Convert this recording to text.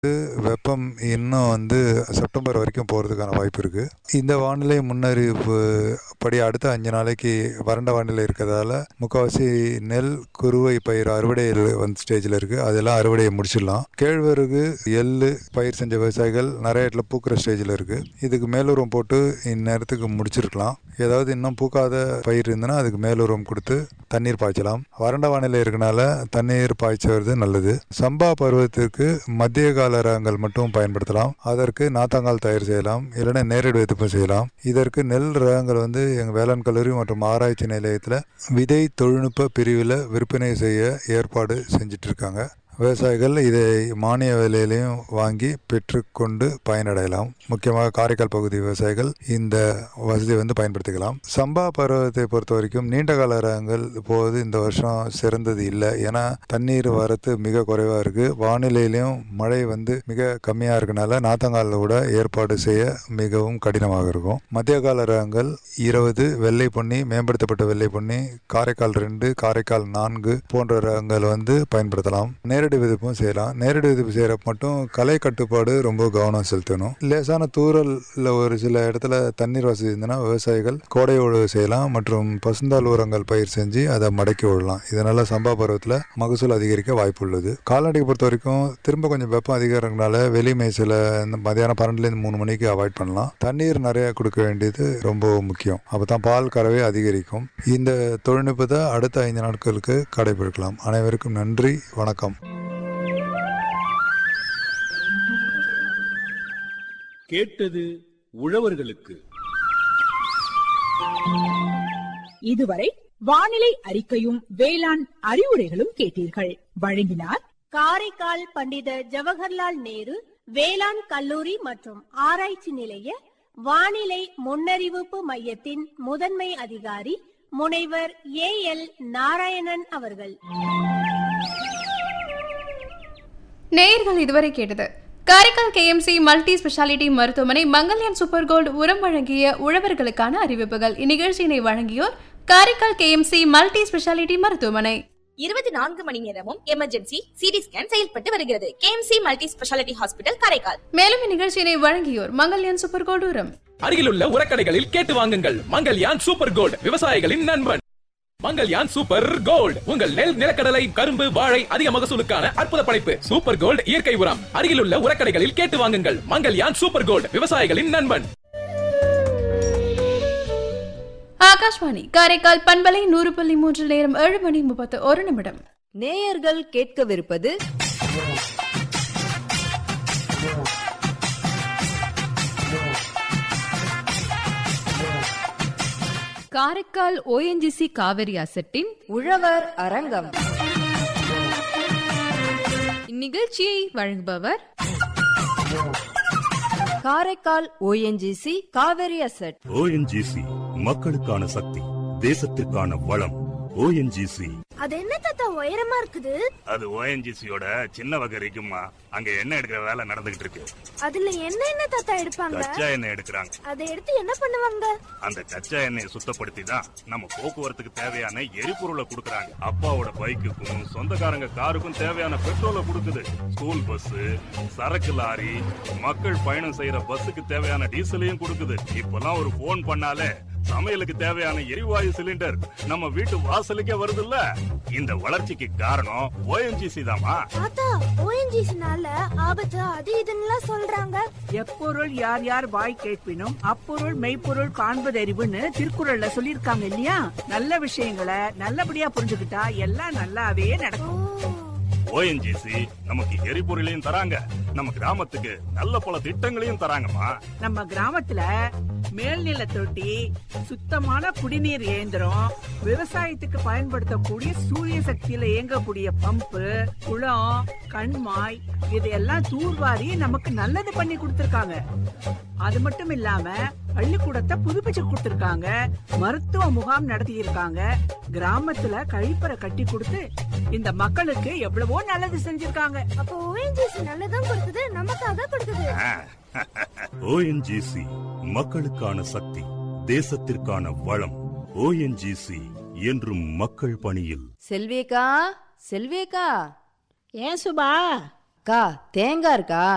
வெப்பம் இன்னும் வந்து செப்டம்பர் வரைக்கும் போகிறதுக்கான வாய்ப்பு இருக்குது இந்த வானிலை முன்னறிவிப்பு படி அடுத்த அஞ்சு நாளைக்கு வறண்ட வானிலை இருக்கிறதால முக்கால்வாசி நெல் குறுவை பயிர் அறுவடை வந்து ஸ்டேஜில் இருக்குது அதெல்லாம் அறுவடையை முடிச்சிடலாம் கேழ்வரகு எள்ளு பயிர் செஞ்ச விவசாயிகள் நிறைய இடத்துல பூக்கிற ஸ்டேஜில் இருக்குது இதுக்கு மேலுரம் போட்டு இந்நேரத்துக்கு முடிச்சிருக்கலாம் ஏதாவது இன்னும் பூக்காத பயிர் இருந்ததுன்னா அதுக்கு மேலுரம் கொடுத்து தண்ணீர் பாய்ச்சலாம் வறண்ட வானிலை இருக்கனால தண்ணீர் பாய்ச்சுவது நல்லது சம்பா பருவத்திற்கு மத்திய கால ரகங்கள் மட்டும் பயன்படுத்தலாம் அதற்கு நாத்தாங்கால் தயார் செய்யலாம் இல்லைன்னா நேரடி விதைப்பு செய்யலாம் இதற்கு நெல் ரகங்கள் வந்து எங்கள் வேளாண் கல்லூரி மற்றும் ஆராய்ச்சி நிலையத்தில் விதை தொழில்நுட்ப பிரிவில் விற்பனை செய்ய ஏற்பாடு செஞ்சிட்டு இருக்காங்க விவசாயிகள் இதை மானிய விலையிலையும் வாங்கி பெற்றுக்கொண்டு பயனடையலாம் முக்கியமாக காரைக்கால் பகுதி விவசாயிகள் இந்த வசதியை வந்து பயன்படுத்திக்கலாம் சம்பா பருவத்தை பொறுத்த வரைக்கும் நீண்ட கால ரகங்கள் இப்போது இந்த வருஷம் சிறந்தது இல்லை ஏன்னா தண்ணீர் வரத்து மிக குறைவாக இருக்குது வானிலையிலையும் மழை வந்து மிக கம்மியாக இருக்கனால நாத்தங்காலில் கூட ஏற்பாடு செய்ய மிகவும் கடினமாக இருக்கும் மத்திய கால ரகங்கள் இருபது வெள்ளை பொன்னி மேம்படுத்தப்பட்ட வெள்ளை பொன்னி காரைக்கால் ரெண்டு காரைக்கால் நான்கு போன்ற ரகங்கள் வந்து பயன்படுத்தலாம் நேரடி விதிப்பும் செய்யலாம் நேரடி விதிப்பு செய்கிறப்ப மட்டும் கலை கட்டுப்பாடு ரொம்ப கவனம் செலுத்தணும் லேசான தூரல்ல ஒரு சில இடத்துல தண்ணீர் வசதி இருந்ததுன்னா விவசாயிகள் கோடை உழவு செய்யலாம் மற்றும் பசுந்தாள் உரங்கள் பயிர் செஞ்சு அதை மடக்கி விடலாம் இதனால சம்பா பருவத்தில் மகசூல் அதிகரிக்க வாய்ப்பு உள்ளது கால்நடையை பொறுத்த வரைக்கும் திரும்ப கொஞ்சம் வெப்பம் அதிகரிக்கிறதுனால வெளி மேய்ச்சல இந்த மதியானம் பன்னெண்டுலேருந்து மூணு மணிக்கு அவாய்ட் பண்ணலாம் தண்ணீர் நிறைய கொடுக்க வேண்டியது ரொம்ப முக்கியம் அப்போ தான் பால் கறவை அதிகரிக்கும் இந்த தொழில்நுட்பத்தை அடுத்த ஐந்து நாட்களுக்கு கடைபிடிக்கலாம் அனைவருக்கும் நன்றி வணக்கம் கேட்டது உழவர்களுக்கு இதுவரை வானிலை அறிக்கையும் வேளாண் அறிவுரைகளும் கேட்டீர்கள் வழங்கினார் காரைக்கால் பண்டித ஜவஹர்லால் நேரு வேளாண் கல்லூரி மற்றும் ஆராய்ச்சி நிலைய வானிலை முன்னறிவிப்பு மையத்தின் முதன்மை அதிகாரி முனைவர் ஏ எல் நாராயணன் அவர்கள் நேயர்கள் இதுவரை கேட்டது காரைக்கால் கேஎம்சி மல்டி ஸ்பெஷாலிட்டி மருத்துவமனை மங்கல்யான் சூப்பர் கோல்டு உரம் வழங்கிய உழவர்களுக்கான அறிவிப்புகள் இந்நிகழ்ச்சியினை வழங்கியோர் காரைக்கால் கேஎம்சி மல்டி ஸ்பெஷாலிட்டி மருத்துவமனை இருபத்தி நான்கு மணி நேரமும் எமர்ஜென்சி சிடி ஸ்கேன் செயல்பட்டு வருகிறது KMC multi speciality hospital Karaikal மேலும் இந்நிகழ்ச்சியினை வழங்கியோர் மங்கல்யான் சூப்பர் கோல்டு உரம் அருகிலுள்ள உரக்கடைகளில் கேட்டு வாங்குங்கள் மங்கல்யான் சூப்பர் கோல்ட் விவசாயிகளின் நண்பன் மங்கல்யான் சூப்பர் கோல்ட் உங்கள் நெல் நிலக்கடலை கரும்பு வாழை அதிக மகசூலுக்கான அற்புத படைப்பு சூப்பர் கோல்ட் இயற்கை உரம் அருகிலுள்ள உரக்கடைகளில் கேட்டு வாங்குங்கள் மங்கல்யான் சூப்பர் கோல்ட் விவசாயிகளின் நண்பன் ஆகாஷ்வாணி காரைக்கால் பண்பலை நூறு புள்ளி மூன்று நேரம் ஏழு மணி முப்பத்து ஒரு நிமிடம் நேயர்கள் கேட்கவிருப்பது காரைக்கால் ஓஎன்ஜிசி காவிரி அசட்டின் உழவர் அரங்கம் இந்நிகழ்ச்சியை வழங்குபவர் Karaikal ONGC Cauvery asset ONGC மக்களுக்கான சக்தி தேசத்திற்கான வளம் ஓஎன்ஜிசி அது என்ன தாத்தா உயரமா இருக்குது அது ஓஎன்ஜிசியோட சின்ன வகை இருக்குமா அங்க எண்ணெய் எடுக்கிற வேலை நடந்துகிட்டு இருக்கு அதுல என்ன என்ன தாத்தா எடுப்பாங்க கச்சா எண்ணெய் எடுக்கிறாங்க அதை எடுத்து என்ன பண்ணுவாங்க அந்த கச்சா எண்ணெயை சுத்தப்படுத்தி தான் நம்ம போக்குவரத்துக்கு தேவையான எரிபொருளை கொடுக்கறாங்க அப்பாவோட பைக்குக்கும் சொந்தக்காரங்க காருக்கும் தேவையான பெட்ரோலை கொடுக்குது ஸ்கூல் பஸ் சரக்கு லாரி மக்கள் பயணம் செய்யற பஸ்ஸுக்கு தேவையான டீசலையும் கொடுக்குது இப்பெல்லாம் ஒரு போன் பண்ணாலே சமையலுக்கு தேவையான எரிவாயு சிலிண்டர் நம்ம வீட்டு வாசலுக்கே வருதுல்ல இந்த வளர்ச்சிக்கு காரணம் ஓஎன்ஜிசி தாமா தாத்தா ஓஎன்ஜிசினால ஆபத்து அது இதுன்னு சொல்றாங்க எப்பொருள் யார் யார் வாய் கேட்பினும் அப்பொருள் மெய்ப்பொருள் காண்பதறிவுன்னு திருக்குறள்ல சொல்லிருக்காங்க இல்லையா நல்ல விஷயங்களை நல்லபடியா புரிஞ்சுக்கிட்டா எல்லாம் நல்லாவே நடக்கும் ஓஎன்ஜிசி நமக்கு எரிபொருளையும் தராங்க நம்ம கிராமத்துக்கு நல்ல பல திட்டங்களையும் தராங்கம்மா நம்ம கிராமத்துல மேல்நில தொட்டி சுத்தமான குடிநீர் இயந்திரம் விவசாயத்துக்கு பயன்படுத்தக்கூடிய சூரிய சக்தியில இயங்கக்கூடிய பம்பு குளம் கண்மாய் இதையெல்லாம் தூர்வாரி நமக்கு நல்லது பண்ணி கொடுத்திருக்காங்க அது மட்டும் இல்லாம பள்ளிக்கூடத்தை புதுப்பிச்சு கொடுத்திருக்காங்க மருத்துவ முகாம் நடத்தி இருக்காங்க கிராமத்துல கழிப்பறை கட்டி கொடுத்து இந்த மக்களுக்கு எவ்வளவோ நல்லது செஞ்சிருக்காங்க அப்போ ஓஎன்ஜிசி நல்லதும் கொடுக்குது நமக்காக கொடுக்குது ஓஎன்ஜிசி மக்களுக்கான சக்தி தேசத்திற்கான வளம் ஓஎன்ஜிசி என்றும் மக்கள் பணியில் செல்வேகா செல்வேகா ஏன் சுபா அக்கா தேங்காய் இருக்கா